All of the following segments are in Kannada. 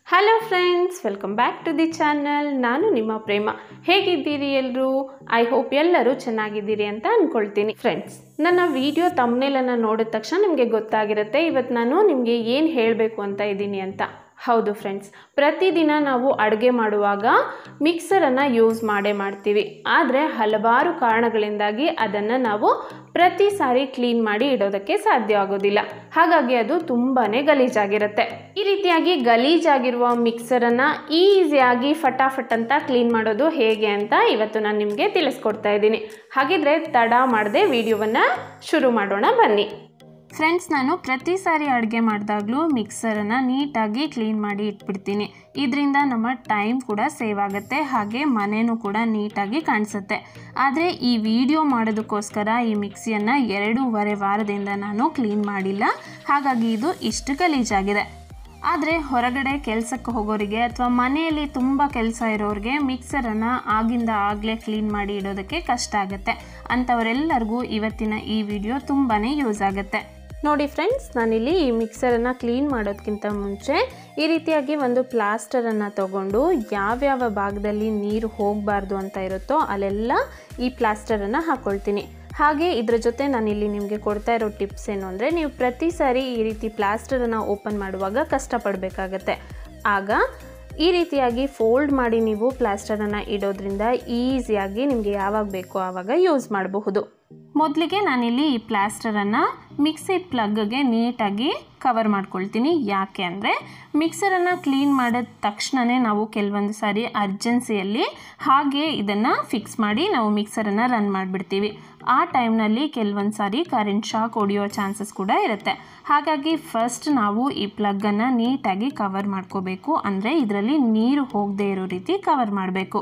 hello friends welcome back to the channel ನಾನು ನಿಮ್ಮ ಪ್ರೇಮ ಹೇಗಿದ್ದೀರಿ ಎಲ್ಲರೂ ಐ ಹೋಪ್ ಎಲ್ಲರೂ ಚೆನ್ನಾಗಿದ್ದೀರಿ ಅಂತ ಅಂದ್ಕೊಳ್ತೀನಿ ಫ್ರೆಂಡ್ಸ್ ನನ್ನ ವಿಡಿಯೋ ತಮ್ಮನೇಲನ್ನು ನೋಡಿದ ತಕ್ಷಣ ನಿಮಗೆ ಗೊತ್ತಾಗಿರುತ್ತೆ ಇವತ್ತು ನಾನು ನಿಮಗೆ ಏನು ಹೇಳಬೇಕು ಅಂತ ಇದ್ದೀನಿ ಅಂತ ಹೌದು ಫ್ರೆಂಡ್ಸ್ ಪ್ರತಿದಿನ ನಾವು ಅಡುಗೆ ಮಾಡುವಾಗ ಮಿಕ್ಸರನ್ನು ಯೂಸ್ ಮಾಡೇ ಮಾಡ್ತೀವಿ ಆದರೆ ಹಲವಾರು ಕಾರಣಗಳಿಂದಾಗಿ ಅದನ್ನು ನಾವು ಪ್ರತಿ ಸಾರಿ ಕ್ಲೀನ್ ಮಾಡಿ ಇಡೋದಕ್ಕೆ ಸಾಧ್ಯ ಆಗೋದಿಲ್ಲ ಹಾಗಾಗಿ ಅದು ತುಂಬಾ ಗಲೀಜಾಗಿರುತ್ತೆ ಈ ರೀತಿಯಾಗಿ ಗಲೀಜಾಗಿರುವ ಮಿಕ್ಸರನ್ನು ಈಸಿಯಾಗಿ ಫಟಾಫಟ್ ಅಂತ ಕ್ಲೀನ್ ಮಾಡೋದು ಹೇಗೆ ಅಂತ ಇವತ್ತು ನಾನು ನಿಮಗೆ ತಿಳಿಸ್ಕೊಡ್ತಾ ಇದ್ದೀನಿ ಹಾಗಿದ್ರೆ ತಡ ಮಾಡದೆ ವಿಡಿಯೋವನ್ನು ಶುರು ಮಾಡೋಣ ಬನ್ನಿ ಫ್ರೆಂಡ್ಸ್ ನಾನು ಪ್ರತಿ ಸಾರಿ ಅಡುಗೆ ಮಾಡಿದಾಗಲೂ ಮಿಕ್ಸರನ್ನು ನೀಟಾಗಿ ಕ್ಲೀನ್ ಮಾಡಿ ಇಟ್ಬಿಡ್ತೀನಿ ಇದರಿಂದ ನಮ್ಮ ಟೈಮ್ ಕೂಡ ಸೇವ್ ಆಗುತ್ತೆ ಹಾಗೆ ಮನೆಯೂ ಕೂಡ ನೀಟಾಗಿ ಕಾಣಿಸುತ್ತೆ ಆದರೆ ಈ ವಿಡಿಯೋ ಮಾಡೋದಕ್ಕೋಸ್ಕರ ಈ ಮಿಕ್ಸಿಯನ್ನು ಎರಡೂವರೆ ವಾರದಿಂದ ನಾನು ಕ್ಲೀನ್ ಮಾಡಿಲ್ಲ ಹಾಗಾಗಿ ಇದು ಇಷ್ಟು ಗಲೀಜಾಗಿದೆ ಆದರೆ ಹೊರಗಡೆ ಕೆಲಸಕ್ಕೆ ಹೋಗೋರಿಗೆ ಅಥವಾ ಮನೆಯಲ್ಲಿ ತುಂಬ ಕೆಲಸ ಇರೋರಿಗೆ ಮಿಕ್ಸರನ್ನು ಆಗಿಂದ ಆಗಲೇ ಕ್ಲೀನ್ ಮಾಡಿ ಇಡೋದಕ್ಕೆ ಕಷ್ಟ ಆಗುತ್ತೆ ಅಂಥವರೆಲ್ಲರಿಗೂ ಇವತ್ತಿನ ಈ ವಿಡಿಯೋ ತುಂಬಾ ಯೂಸ್ ಆಗುತ್ತೆ ನೋಡಿ ಫ್ರೆಂಡ್ಸ್ ನಾನಿಲ್ಲಿ ಈ ಮಿಕ್ಸರನ್ನು ಕ್ಲೀನ್ ಮಾಡೋದಕ್ಕಿಂತ ಮುಂಚೆ ಈ ರೀತಿಯಾಗಿ ಒಂದು ಪ್ಲಾಸ್ಟರನ್ನು ತಗೊಂಡು ಯಾವ್ಯಾವ ಭಾಗದಲ್ಲಿ ನೀರು ಹೋಗಬಾರ್ದು ಅಂತ ಇರುತ್ತೋ ಅಲ್ಲೆಲ್ಲ ಈ ಪ್ಲಾಸ್ಟರನ್ನು ಹಾಕ್ಕೊಳ್ತೀನಿ ಹಾಗೆ ಇದ್ರ ಜೊತೆ ನಾನಿಲ್ಲಿ ನಿಮಗೆ ಕೊಡ್ತಾ ಇರೋ ಟಿಪ್ಸ್ ಏನು ಅಂದರೆ ನೀವು ಪ್ರತಿ ಸಾರಿ ಈ ರೀತಿ ಪ್ಲಾಸ್ಟರನ್ನು ಓಪನ್ ಮಾಡುವಾಗ ಕಷ್ಟಪಡಬೇಕಾಗತ್ತೆ ಆಗ ಈ ರೀತಿಯಾಗಿ ಫೋಲ್ಡ್ ಮಾಡಿ ನೀವು ಪ್ಲಾಸ್ಟರನ್ನು ಇಡೋದ್ರಿಂದ ಈಸಿಯಾಗಿ ನಿಮಗೆ ಯಾವಾಗ ಬೇಕೋ ಆವಾಗ ಯೂಸ್ ಮಾಡಬಹುದು ಮೊದಲಿಗೆ ನಾನಿಲ್ಲಿ ಈ ಪ್ಲಾಸ್ಟರನ್ನು ಮಿಕ್ಸಿ ಪ್ಲಗ್ಗೆ ನೀಟಾಗಿ ಕವರ್ ಮಾಡ್ಕೊಳ್ತೀನಿ ಯಾಕೆ ಅಂದರೆ ಮಿಕ್ಸರನ್ನು ಕ್ಲೀನ್ ಮಾಡಿದ ತಕ್ಷಣವೇ ನಾವು ಕೆಲವೊಂದು ಸಾರಿ ಅರ್ಜೆನ್ಸಿಯಲ್ಲಿ ಹಾಗೆ ಇದನ್ನು ಫಿಕ್ಸ್ ಮಾಡಿ ನಾವು ಮಿಕ್ಸರನ್ನು ರನ್ ಮಾಡಿಬಿಡ್ತೀವಿ ಆ ಟೈಮ್ನಲ್ಲಿ ಕೆಲವೊಂದು ಸಾರಿ ಕರೆಂಟ್ ಶಾಕ್ ಹೊಡೆಯೋ ಚಾನ್ಸಸ್ ಕೂಡ ಇರುತ್ತೆ ಹಾಗಾಗಿ ಫಸ್ಟ್ ನಾವು ಈ ಪ್ಲಗ್ಗನ್ನು ನೀಟಾಗಿ ಕವರ್ ಮಾಡ್ಕೋಬೇಕು ಅಂದರೆ ಇದರಲ್ಲಿ ನೀರು ಹೋಗದೇ ಇರೋ ರೀತಿ ಕವರ್ ಮಾಡಬೇಕು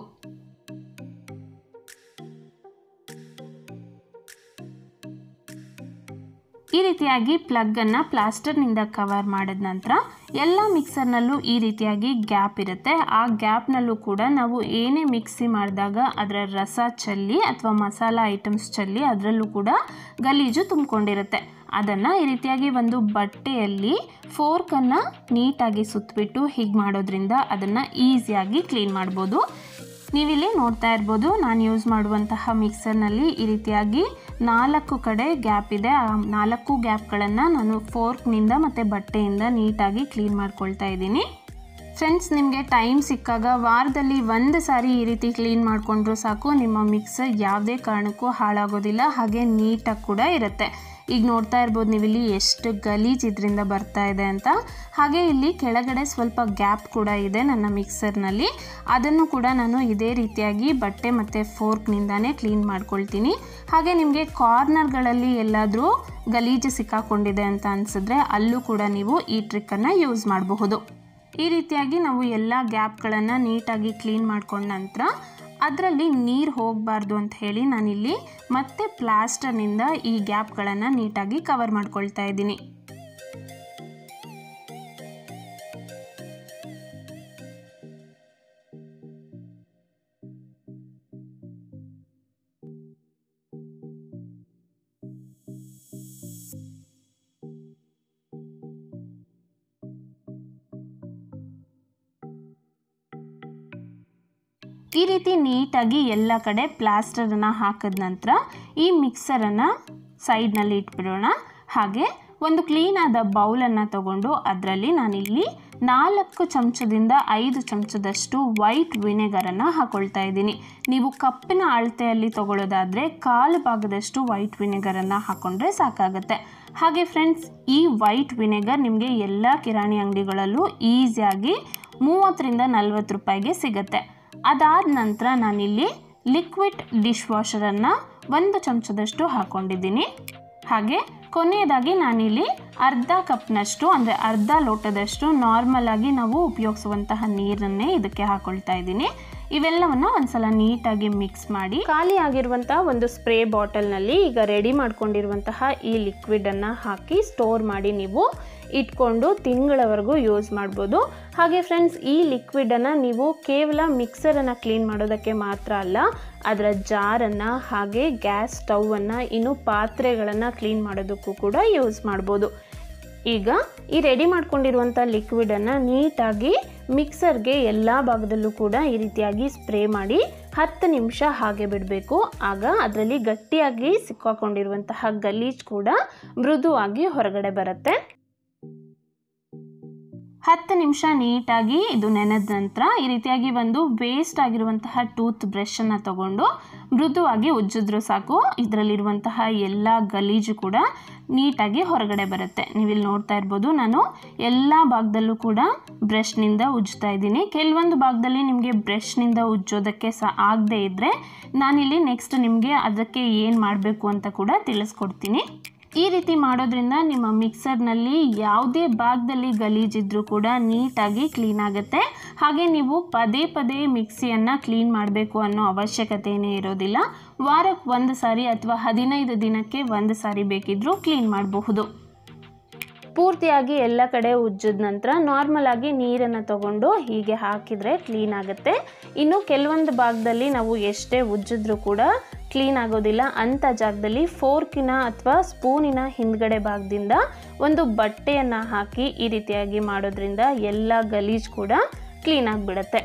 ಈ ರೀತಿಯಾಗಿ ಪ್ಲಗ್ಗನ್ನು ಪ್ಲಾಸ್ಟರ್ನಿಂದ ಕವರ್ ಮಾಡಿದ ನಂತರ ಎಲ್ಲ ಮಿಕ್ಸರ್ನಲ್ಲೂ ಈ ರೀತಿಯಾಗಿ ಗ್ಯಾಪ್ ಇರುತ್ತೆ ಆ ಗ್ಯಾಪ್ನಲ್ಲೂ ಕೂಡ ನಾವು ಏನೇ ಮಿಕ್ಸಿ ಮಾಡಿದಾಗ ಅದರ ರಸ ಚೆಲ್ಲಿ ಅಥವಾ ಮಸಾಲ ಐಟಮ್ಸ್ ಚೆಲ್ಲಿ ಅದರಲ್ಲೂ ಕೂಡ ಗಲೀಜು ತುಂಬಿಕೊಂಡಿರುತ್ತೆ ಅದನ್ನು ಈ ರೀತಿಯಾಗಿ ಒಂದು ಬಟ್ಟೆಯಲ್ಲಿ ಫೋರ್ಕನ್ನು ನೀಟಾಗಿ ಸುತ್ತಬಿಟ್ಟು ಹೀಗೆ ಮಾಡೋದ್ರಿಂದ ಅದನ್ನು ಈಸಿಯಾಗಿ ಕ್ಲೀನ್ ಮಾಡ್ಬೋದು ನೀವಿಲ್ಲಿ ನೋಡ್ತಾ ಇರ್ಬೋದು ನಾನು ಯೂಸ್ ಮಾಡುವಂತಹ ಮಿಕ್ಸರ್ನಲ್ಲಿ ಈ ರೀತಿಯಾಗಿ ನಾಲ್ಕು ಕಡೆ ಗ್ಯಾಪ್ ಇದೆ ಆ ನಾಲ್ಕು ಗ್ಯಾಪ್ಗಳನ್ನು ನಾನು ಫೋರ್ಕ್ನಿಂದ ಮತ್ತು ಬಟ್ಟೆಯಿಂದ ನೀಟಾಗಿ ಕ್ಲೀನ್ ಮಾಡ್ಕೊಳ್ತಾ ಇದ್ದೀನಿ ಫ್ರೆಂಡ್ಸ್ ನಿಮಗೆ ಟೈಮ್ ಸಿಕ್ಕಾಗ ವಾರದಲ್ಲಿ ಒಂದು ಸಾರಿ ಈ ರೀತಿ ಕ್ಲೀನ್ ಮಾಡಿಕೊಂಡ್ರೂ ಸಾಕು ನಿಮ್ಮ ಮಿಕ್ಸರ್ ಯಾವುದೇ ಕಾರಣಕ್ಕೂ ಹಾಳಾಗೋದಿಲ್ಲ ಹಾಗೆ ನೀಟಾಗಿ ಕೂಡ ಇರುತ್ತೆ ಈಗ ನೋಡ್ತಾ ಇರ್ಬೋದು ನೀವಿಲ್ಲಿ ಎಷ್ಟು ಗಲೀಜ್ ಇದರಿಂದ ಬರ್ತಾ ಇದೆ ಅಂತ ಹಾಗೆ ಇಲ್ಲಿ ಕೆಳಗಡೆ ಸ್ವಲ್ಪ ಗ್ಯಾಪ್ ಕೂಡ ಇದೆ ನನ್ನ ಮಿಕ್ಸರ್ನಲ್ಲಿ ಅದನ್ನು ಕೂಡ ನಾನು ಇದೇ ರೀತಿಯಾಗಿ ಬಟ್ಟೆ ಮತ್ತು ಫೋರ್ಕ್ನಿಂದಾನೇ ಕ್ಲೀನ್ ಮಾಡ್ಕೊಳ್ತೀನಿ ಹಾಗೆ ನಿಮಗೆ ಕಾರ್ನರ್ಗಳಲ್ಲಿ ಎಲ್ಲಾದರೂ ಗಲೀಜು ಸಿಕ್ಕಾಕೊಂಡಿದೆ ಅಂತ ಅನಿಸಿದ್ರೆ ಅಲ್ಲೂ ಕೂಡ ನೀವು ಈ ಟ್ರಿಕ್ಕನ್ನು ಯೂಸ್ ಮಾಡಬಹುದು ಈ ರೀತಿಯಾಗಿ ನಾವು ಎಲ್ಲ ಗ್ಯಾಪ್ಗಳನ್ನು ನೀಟಾಗಿ ಕ್ಲೀನ್ ಮಾಡ್ಕೊಂಡ ನಂತರ ಅದರಲ್ಲಿ ನೀರು ಹೋಗಬಾರ್ದು ಅಂತ ಹೇಳಿ ನಾನಿಲ್ಲಿ ಮತ್ತೆ ಪ್ಲಾಸ್ಟರ್ನಿಂದ ಈ ಗ್ಯಾಪ್ಗಳನ್ನು ನೀಟಾಗಿ ಕವರ್ ಮಾಡ್ಕೊಳ್ತಾ ಇದ್ದೀನಿ ಈ ರೀತಿ ನೀಟಾಗಿ ಎಲ್ಲ ಕಡೆ ಪ್ಲಾಸ್ಟರನ್ನು ಹಾಕಿದ ನಂತರ ಈ ಮಿಕ್ಸರನ್ನು ಸೈಡ್ನಲ್ಲಿ ಇಟ್ಬಿಡೋಣ ಹಾಗೆ ಒಂದು ಕ್ಲೀನಾದ ಬೌಲನ್ನು ತಗೊಂಡು ಅದರಲ್ಲಿ ನಾನಿಲ್ಲಿ ನಾಲ್ಕು ಚಮಚದಿಂದ ಐದು ಚಮಚದಷ್ಟು ವೈಟ್ ವಿನೆಗರನ್ನು ಹಾಕೊಳ್ತಾ ಇದ್ದೀನಿ ನೀವು ಕಪ್ಪಿನ ಅಳತೆಯಲ್ಲಿ ತಗೊಳ್ಳೋದಾದರೆ ಕಾಲು ಭಾಗದಷ್ಟು ವೈಟ್ ವಿನೆಗರನ್ನು ಹಾಕ್ಕೊಂಡ್ರೆ ಸಾಕಾಗುತ್ತೆ ಹಾಗೆ ಫ್ರೆಂಡ್ಸ್ ಈ ವೈಟ್ ವಿನೆಗರ್ ನಿಮಗೆ ಎಲ್ಲ ಕಿರಾಣಿ ಅಂಗಡಿಗಳಲ್ಲೂ ಈಸಿಯಾಗಿ ಮೂವತ್ತರಿಂದ ನಲ್ವತ್ತು ರೂಪಾಯಿಗೆ ಸಿಗುತ್ತೆ ಅದಾದ ನಂತರ ನಾನಿಲ್ಲಿ ಲಿಕ್ವಿಡ್ ಡಿಶ್ ವಾಷರನ್ನು ಒಂದು ಚಮಚದಷ್ಟು ಹಾಕ್ಕೊಂಡಿದ್ದೀನಿ ಹಾಗೆ ಕೊನೆಯದಾಗಿ ನಾನಿಲ್ಲಿ ಅರ್ಧ ಕಪ್ನಷ್ಟು ಅಂದರೆ ಅರ್ಧ ಲೋಟದಷ್ಟು ನಾರ್ಮಲ್ ಆಗಿ ನಾವು ಉಪಯೋಗಿಸುವಂತಹ ನೀರನ್ನೇ ಇದಕ್ಕೆ ಹಾಕೊಳ್ತಾ ಇದ್ದೀನಿ ಇವೆಲ್ಲವನ್ನು ಒಂದ್ಸಲ ನೀಟಾಗಿ ಮಿಕ್ಸ್ ಮಾಡಿ ಖಾಲಿ ಆಗಿರುವಂತಹ ಒಂದು ಸ್ಪ್ರೇ ಬಾಟಲ್ನಲ್ಲಿ ಈಗ ರೆಡಿ ಮಾಡ್ಕೊಂಡಿರುವಂತಹ ಈ ಲಿಕ್ವಿಡನ್ನು ಹಾಕಿ ಸ್ಟೋರ್ ಮಾಡಿ ನೀವು ಇಟ್ಕೊಂಡು ತಿಂಗಳವರೆಗೂ ಯೂಸ್ ಮಾಡ್ಬೋದು ಹಾಗೆ ಫ್ರೆಂಡ್ಸ್ ಈ ಲಿಕ್ವಿಡನ್ನು ನೀವು ಕೇವಲ ಮಿಕ್ಸರನ್ನು ಕ್ಲೀನ್ ಮಾಡೋದಕ್ಕೆ ಮಾತ್ರ ಅಲ್ಲ ಅದರ ಜಾರನ್ನು ಹಾಗೆ ಗ್ಯಾಸ್ ಸ್ಟವನ್ನು ಇನ್ನು ಪಾತ್ರೆಗಳನ್ನು ಕ್ಲೀನ್ ಮಾಡೋದಕ್ಕೂ ಕೂಡ ಯೂಸ್ ಮಾಡ್ಬೋದು ಈಗ ಈ ರೆಡಿ ಮಾಡ್ಕೊಂಡಿರುವಂಥ ಲಿಕ್ವಿಡನ್ನು ನೀಟಾಗಿ ಮಿಕ್ಸರ್ಗೆ ಎಲ್ಲ ಭಾಗದಲ್ಲೂ ಕೂಡ ಈ ರೀತಿಯಾಗಿ ಸ್ಪ್ರೇ ಮಾಡಿ ಹತ್ತು ನಿಮಿಷ ಹಾಗೆ ಬಿಡಬೇಕು ಆಗ ಅದರಲ್ಲಿ ಗಟ್ಟಿಯಾಗಿ ಸಿಕ್ಕಾಕೊಂಡಿರುವಂತಹ ಗಲೀಜ್ ಕೂಡ ಮೃದುವಾಗಿ ಹೊರಗಡೆ ಬರುತ್ತೆ ಹತ್ತು ನಿಮಿಷ ನೀಟಾಗಿ ಇದು ನೆನೆದ ನಂತರ ಈ ರೀತಿಯಾಗಿ ಒಂದು ವೇಸ್ಟ್ ಆಗಿರುವಂತಹ ಟೂತ್ ಬ್ರಷನ್ನು ತಗೊಂಡು ಮೃದುವಾಗಿ ಉಜ್ಜಿದ್ರು ಸಾಕು ಇದರಲ್ಲಿರುವಂತಹ ಎಲ್ಲ ಗಲೀಜು ಕೂಡ ನೀಟಾಗಿ ಹೊರಗಡೆ ಬರುತ್ತೆ ನೀವಿಲ್ಲಿ ನೋಡ್ತಾ ಇರ್ಬೋದು ನಾನು ಎಲ್ಲ ಭಾಗದಲ್ಲೂ ಕೂಡ ಬ್ರಷ್ನಿಂದ ಉಜ್ಜ್ತಾ ಇದ್ದೀನಿ ಕೆಲವೊಂದು ಭಾಗದಲ್ಲಿ ನಿಮಗೆ ಬ್ರಷ್ನಿಂದ ಉಜ್ಜೋದಕ್ಕೆ ಸಹ ಆಗದೆ ಇದ್ದರೆ ನಾನಿಲ್ಲಿ ನೆಕ್ಸ್ಟ್ ನಿಮಗೆ ಅದಕ್ಕೆ ಏನು ಮಾಡಬೇಕು ಅಂತ ಕೂಡ ತಿಳಿಸ್ಕೊಡ್ತೀನಿ ಈ ರೀತಿ ಮಾಡೋದ್ರಿಂದ ನಿಮ್ಮ ಮಿಕ್ಸರ್ನಲ್ಲಿ ಯಾವುದೇ ಭಾಗದಲ್ಲಿ ಗಲೀಜಿದ್ರೂ ಕೂಡ ನೀಟಾಗಿ ಕ್ಲೀನ್ ಆಗುತ್ತೆ ಹಾಗೆ ನೀವು ಪದೇ ಪದೇ ಮಿಕ್ಸಿಯನ್ನು ಕ್ಲೀನ್ ಮಾಡಬೇಕು ಅನ್ನೋ ಅವಶ್ಯಕತೆಯೇ ಇರೋದಿಲ್ಲ ವಾರಕ್ಕೆ ಒಂದು ಸಾರಿ ಅಥವಾ ಹದಿನೈದು ದಿನಕ್ಕೆ ಒಂದು ಸಾರಿ ಬೇಕಿದ್ರೂ ಕ್ಲೀನ್ ಮಾಡಬಹುದು ಪೂರ್ತಿಯಾಗಿ ಎಲ್ಲ ಕಡೆ ಉಜ್ಜಿದ ನಂತರ ನಾರ್ಮಲ್ ಆಗಿ ನೀರನ್ನು ತಗೊಂಡು ಹೀಗೆ ಹಾಕಿದರೆ ಕ್ಲೀನ್ ಆಗುತ್ತೆ ಇನ್ನು ಕೆಲವೊಂದು ಭಾಗದಲ್ಲಿ ನಾವು ಎಷ್ಟೇ ಉಜ್ಜಿದ್ರೂ ಕೂಡ ಕ್ಲೀನ್ ಆಗೋದಿಲ್ಲ ಅಂಥ ಜಾಗದಲ್ಲಿ ಫೋರ್ಕಿನ ಅಥವಾ ಸ್ಪೂನಿನ ಹಿಂದ್ಗಡೆ ಭಾಗದಿಂದ ಒಂದು ಬಟ್ಟೆಯನ್ನು ಹಾಕಿ ಈ ರೀತಿಯಾಗಿ ಮಾಡೋದ್ರಿಂದ ಎಲ್ಲ ಗಲೀಜ್ ಕೂಡ ಕ್ಲೀನ್ ಆಗಿಬಿಡುತ್ತೆ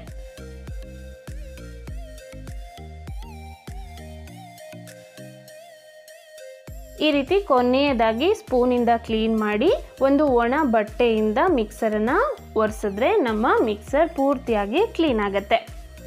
ಈ ರೀತಿ ಕೊನೆಯದಾಗಿ ಸ್ಪೂನಿಂದ ಕ್ಲೀನ್ ಮಾಡಿ ಒಂದು ಒಣ ಬಟ್ಟೆಯಿಂದ ಮಿಕ್ಸರನ್ನು ಒರೆಸಿದ್ರೆ ನಮ್ಮ ಮಿಕ್ಸರ್ ಪೂರ್ತಿಯಾಗಿ ಕ್ಲೀನ್ ಆಗುತ್ತೆ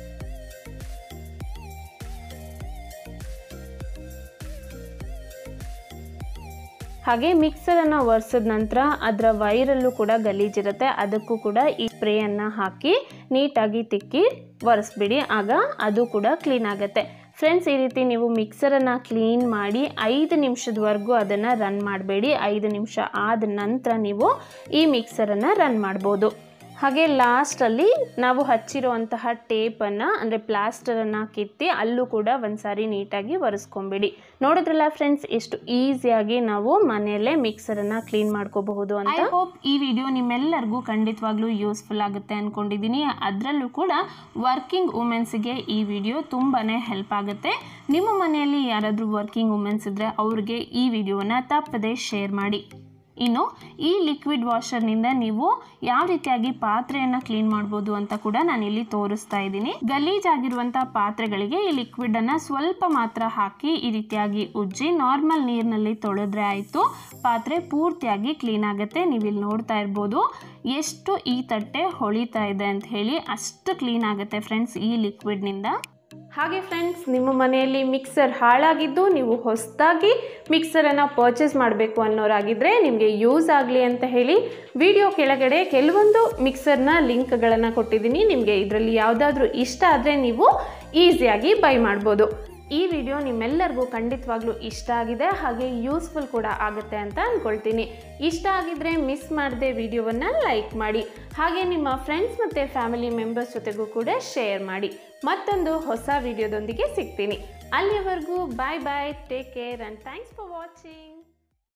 ಹಾಗೆ ಮಿಕ್ಸರನ್ನು ಒರೆಸಿದ ನಂತರ ಅದರ ವೈರಲ್ಲೂ ಕೂಡ ಗಲೀಜಿರುತ್ತೆ ಅದಕ್ಕೂ ಕೂಡ ಈ ಸ್ಪ್ರೇಯನ್ನು ಹಾಕಿ ನೀಟಾಗಿ ತಿಕ್ಕಿ ಒರೆಸ್ಬಿಡಿ ಆಗ ಅದು ಕೂಡ ಕ್ಲೀನ್ ಆಗುತ್ತೆ ಫ್ರೆಂಡ್ಸ್ ಈ ರೀತಿ ನೀವು ಮಿಕ್ಸರನ್ನು ಕ್ಲೀನ್ ಮಾಡಿ ಐದು ನಿಮಿಷದವರೆಗೂ ಅದನ್ನು ರನ್ ಮಾಡಬೇಡಿ ಐದು ನಿಮಿಷ ಆದ ನಂತರ ನೀವು ಈ ಮಿಕ್ಸರನ್ನು ರನ್ ಮಾಡ್ಬೋದು ಹಾಗೆ ಲಾಸ್ಟಲ್ಲಿ ನಾವು ಹಚ್ಚಿರುವಂತಹ ಟೇಪನ್ನು ಅಂದರೆ ಪ್ಲಾಸ್ಟರನ್ನು ಕಿತ್ತಿ ಅಲ್ಲೂ ಕೂಡ ಒಂದು ಸಾರಿ ನೀಟಾಗಿ ಒರೆಸ್ಕೊಂಬಿಡಿ ನೋಡಿದ್ರಲ್ಲ ಫ್ರೆಂಡ್ಸ್ ಎಷ್ಟು ಈಸಿಯಾಗಿ ನಾವು ಮನೆಯಲ್ಲೇ ಮಿಕ್ಸರನ್ನು ಕ್ಲೀನ್ ಮಾಡ್ಕೋಬಹುದು ಅಂತ ಐ ಹೋಪ್ ಈ ವಿಡಿಯೋ ನಿಮ್ಮೆಲ್ಲರಿಗೂ ಖಂಡಿತವಾಗ್ಲೂ ಯೂಸ್ಫುಲ್ ಆಗುತ್ತೆ ಅಂದ್ಕೊಂಡಿದ್ದೀನಿ ಅದರಲ್ಲೂ ಕೂಡ ವರ್ಕಿಂಗ್ ವುಮೆನ್ಸ್ಗೆ ಈ ವಿಡಿಯೋ ತುಂಬಾ ಹೆಲ್ಪ್ ಆಗುತ್ತೆ ನಿಮ್ಮ ಮನೆಯಲ್ಲಿ ಯಾರಾದರೂ ವರ್ಕಿಂಗ್ ವುಮೆನ್ಸ್ ಇದ್ದರೆ ಅವ್ರಿಗೆ ಈ ವಿಡಿಯೋನ ತಪ್ಪದೇ ಶೇರ್ ಮಾಡಿ ಇನ್ನು ಈ ಲಿಕ್ವಿಡ್ ವಾಷರ್ನಿಂದ ನೀವು ಯಾವ ರೀತಿಯಾಗಿ ಪಾತ್ರೆಯನ್ನು ಕ್ಲೀನ್ ಮಾಡ್ಬೋದು ಅಂತ ಕೂಡ ನಾನು ಇಲ್ಲಿ ತೋರಿಸ್ತಾ ಇದ್ದೀನಿ ಗಲೀಜಾಗಿರುವಂಥ ಪಾತ್ರೆಗಳಿಗೆ ಈ ಲಿಕ್ವಿಡನ್ನು ಸ್ವಲ್ಪ ಮಾತ್ರ ಹಾಕಿ ಈ ರೀತಿಯಾಗಿ ಉಜ್ಜಿ ನಾರ್ಮಲ್ ನೀರಿನಲ್ಲಿ ತೊಳೆದ್ರೆ ಆಯಿತು ಪಾತ್ರೆ ಪೂರ್ತಿಯಾಗಿ ಕ್ಲೀನ್ ಆಗುತ್ತೆ ನೀವು ಇಲ್ಲಿ ನೋಡ್ತಾ ಇರ್ಬೋದು ಎಷ್ಟು ಈ ತಟ್ಟೆ ಹೊಳಿತಾ ಇದೆ ಅಂತ ಹೇಳಿ ಅಷ್ಟು ಕ್ಲೀನ್ ಆಗುತ್ತೆ ಫ್ರೆಂಡ್ಸ್ ಈ ಲಿಕ್ವಿಡ್ನಿಂದ ಹಾಗೆ ಫ್ರೆಂಡ್ಸ್ ನಿಮ್ಮ ಮನೆಯಲ್ಲಿ ಮಿಕ್ಸರ್ ಹಾಳಾಗಿದ್ದು ನೀವು ಹೊಸದಾಗಿ ಮಿಕ್ಸರನ್ನು ಪರ್ಚೇಸ್ ಮಾಡಬೇಕು ಅನ್ನೋರಾಗಿದ್ದರೆ ನಿಮಗೆ ಯೂಸ್ ಆಗಲಿ ಅಂತ ಹೇಳಿ ವಿಡಿಯೋ ಕೆಳಗಡೆ ಕೆಲವೊಂದು ಮಿಕ್ಸರ್ನ ಲಿಂಕ್ಗಳನ್ನು ಕೊಟ್ಟಿದ್ದೀನಿ ನಿಮಗೆ ಇದರಲ್ಲಿ ಯಾವುದಾದ್ರೂ ಇಷ್ಟ ಆದರೆ ನೀವು ಈಸಿಯಾಗಿ ಬೈ ಮಾಡ್ಬೋದು ಈ ವಿಡಿಯೋ ನಿಮ್ಮೆಲ್ಲರಿಗೂ ಖಂಡಿತವಾಗ್ಲೂ ಇಷ್ಟ ಆಗಿದೆ ಹಾಗೆ ಯೂಸ್ಫುಲ್ ಕೂಡ ಆಗುತ್ತೆ ಅಂತ ಅಂದ್ಕೊಳ್ತೀನಿ ಇಷ್ಟ ಆಗಿದ್ರೆ ಮಿಸ್ ಮಾಡದೆ ವಿಡಿಯೋವನ್ನು ಲೈಕ್ ಮಾಡಿ ಹಾಗೆ ನಿಮ್ಮ ಫ್ರೆಂಡ್ಸ್ ಮತ್ತು ಫ್ಯಾಮಿಲಿ ಮೆಂಬರ್ಸ್ ಜೊತೆಗೂ ಕೂಡ ಶೇರ್ ಮಾಡಿ ಮತ್ತೊಂದು ಹೊಸ ವಿಡಿಯೋದೊಂದಿಗೆ ಸಿಗ್ತೀನಿ ಅಲ್ಲಿಯವರೆಗೂ bye bye take care and thanks for watching